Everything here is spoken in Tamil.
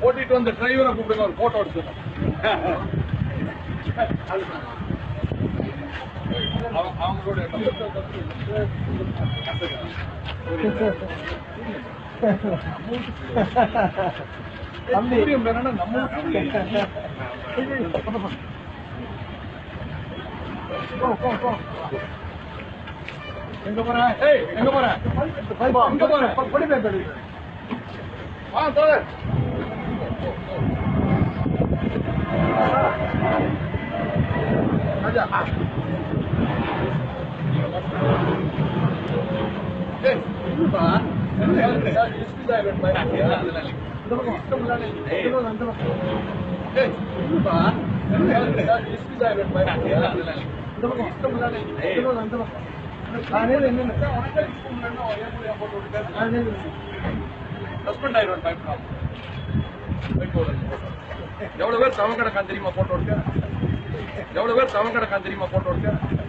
ஓட்டிட்டு வந்த டிரைவரை கூப்பிடுங்க ஒரு போட்டோ எடுத்துக்கணும் அவங்க- அவங்களோட தம்பி. சூரியன் வேணும்னா நம்ம போ, போ, போ. எங்க போற ஏய் எங்க போற எங்க போற படி பேர் படி வா தோழர் ராஜா ஏய் என்னப்பா எஸ்பி சார் இந்த பக்கம் இஷ்டமில்லாத அந்த பக்கம் ஏய் என்னப்பா எஸ்பி சார் இந்த பக்கம் இஷ்டமில்லாத அந்த பக்கம் அதே என்னென்ன உனக்கு இஷ்டம் இல்லைன்னா ஏன் முடியாம போட்டு விட்டுட்டேன் அதே சஸ்பெண்ட் ஆயிடுவேன் பயப்படாம எவ்வளவு பேர் தவம் கிடக்கான் தெரியுமா போட்டோ எடுக்க எவ்வளவு பேர் தவம் கிடக்கான் தெரியுமா போட்டோ எடுக்க